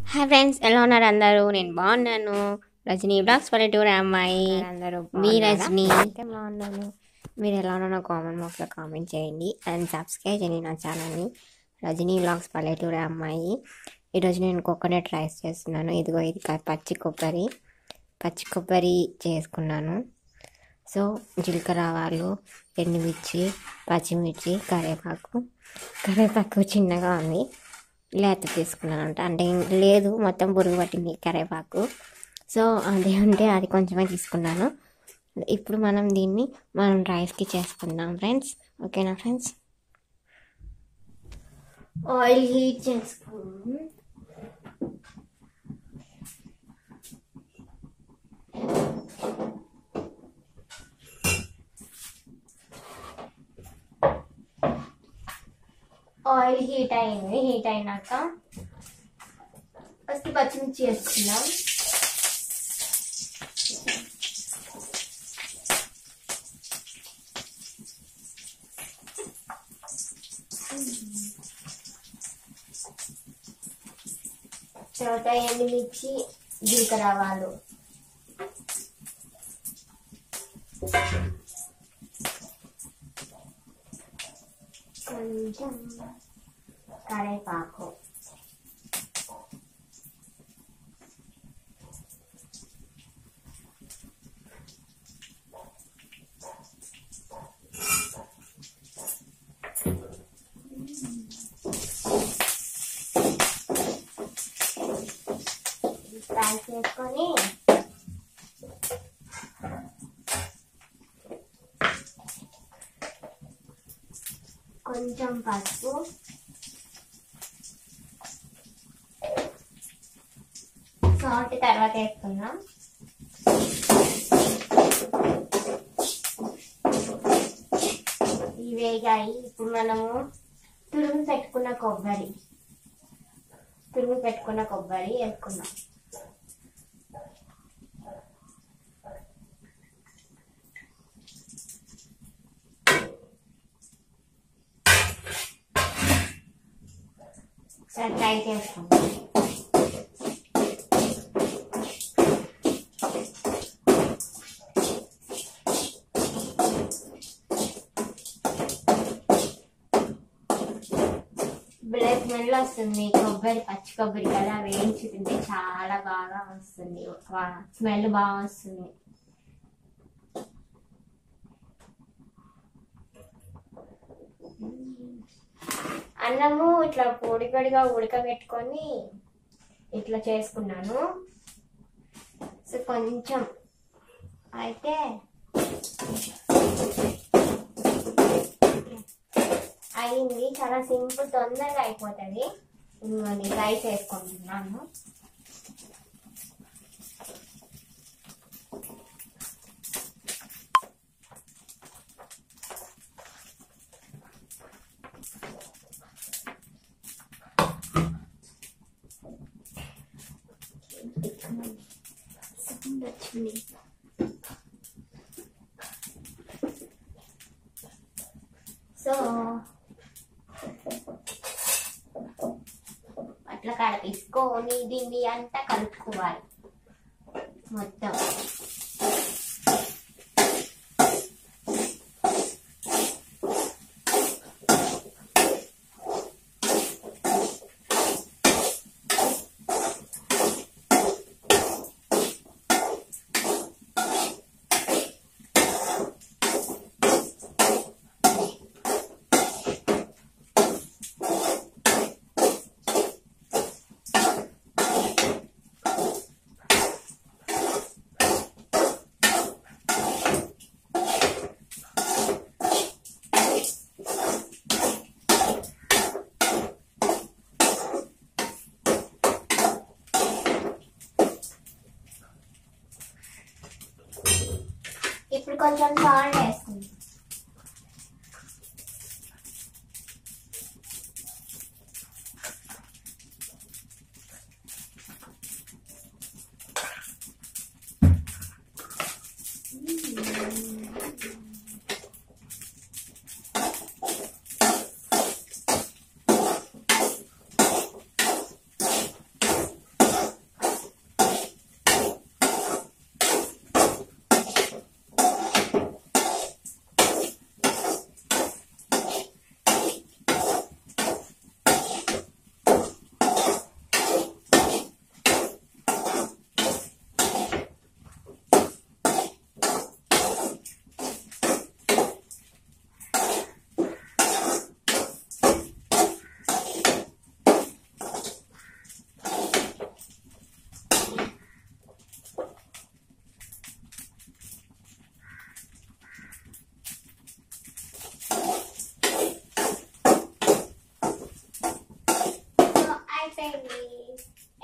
Hi friends ఎలా ఉన్నారు అందరూ నేను బాగున్నాను రజనీ బ్లాగ్స్ పల్లెటూరు అమ్మాయి అందరూ మీ బాగున్నారా? రజనీ అయితే బాగున్నాను మీరు ఎలా ఉన్నారో కామెంట్ బాక్స్లో కామెంట్ చేయండి అండ్ సబ్స్క్రైబ్ చేయండి నా ఛానల్ని రజనీ బ్లాగ్స్ పల్లెటూరు అమ్మాయి ఈరోజు నేను కోకోనట్ రైస్ చేస్తున్నాను ఇదిగో ఇది క- పచ్చి కొబ్బరి పచ్చి కొబ్బరి చేసుకున్నాను సో జీలకర్ర ఆవాలు ఎండుమిర్చి పచ్చిమిర్చి కరివేపాకు కరివేపాకు చిన్నగా ఉంది లేత తీసుకున్నాను అంట అంటే లేదు మొత్తం పురుగు పట్టింది కరివేపాకు సో అదే ఉంటే అది కొంచెమే తీసుకున్నాను ఇప్పుడు మనం దీన్ని మనం రైస్కి చేసుకుందాం ఫ్రెండ్స్ ఓకేనా ఫ్రెండ్స్ ఆయిల్ హీట్ చేసుకున్నాను ఆయిల్ హీట్ అయింది హీట్ అయినాక ఫస్ట్ పచ్చిమిర్చి వేసుకుందాం తర్వాత ఎండుమిర్చి జీలకర్ర ఆవాలు కొంచెం కరివేపాకు ఫ్రై చేసుకొని కొంచెం పసుపు సాల్ట్ తర్వాత వేసుకుందాం ఇవి వేగాయి ఇప్పుడు మనము తురుము పెట్టుకున్న కొబ్బరి తురుము పెట్టుకున్న కొబ్బరి వేసుకుందాం ఒకసారి ట్రై చేసుకుందాం భలే స్మెల్ వస్తుంది కొబ్బరి పచ్చి కొబ్బరి కదా వేయించి తింటే చాలా బాగా వస్తుంది స్మెల్ బాగా వస్తుంది అన్నము ఇట్లా పొడి పొడిగా ఉడకబెట్టుకొని ఇట్లా చేసుకున్నాను సో కొంచెం అయితే అయింది చాలా సింపుల్ తొందరగా అయిపోతుంది ఇంకొని రైస్ వేసుకుంటున్నాను సౌండ్ వచ్చింది సో అట్లా కాడ తీసుకొని దీన్ని అంతా కలుపుకోవాలి మొత్తం ఇప్పుడు కొంచెం సాల్ట్ వేసుకుందాం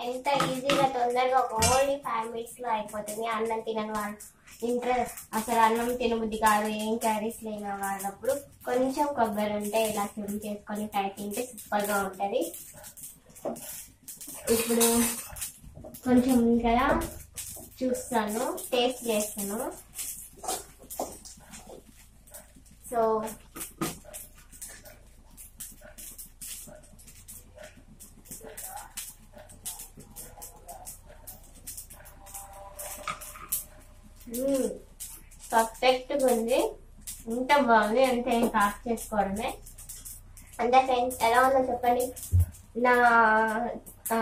ఎంత ఈజీగా తొందరగా ఒక ఓన్లీ ఫైవ్ మినిట్స్ లో అయిపోతుంది అన్నం తినని వాళ్ళు ఇంట్రెస్ట్ అసలు అన్నం తినబుద్ధి కాదు ఏం కర్రీస్ లేని వాళ్ళప్పుడు కొంచెం కొబ్బరి ఉంటే ఇలా తురుము చేసుకొని ఫ్రై తింటే సూపర్ గా ఉంటది ఇప్పుడు కొంచెం ఉంది కదా చూస్తాను టేస్ట్ చేస్తాను సో పర్ఫెక్ట్గా ఉంది ఇంత బాగుంది అంతే ఇంకా ఆఫ్ చేసుకోవడమే అంటే ఫ్రెండ్స్ ఎలా ఉందో చెప్పండి నా ఆ,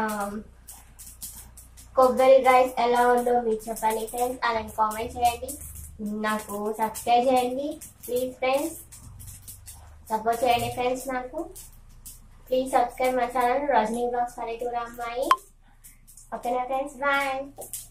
కొబ్బరి రైస్ ఎలా ఉందో మీరు చెప్పండి ఫ్రెండ్స్ అలాంటి కామెంట్ చేయండి నాకు సబ్స్క్రైబ్ చేయండి ప్లీజ్ ఫ్రెండ్స్ సపోర్ట్ చేయండి ఫ్రెండ్స్ నాకు please subscribe my channel Rajani blogs పల్లెటూరు అమ్మాయి ఓకేనా ఫ్రెండ్స్ బాయ్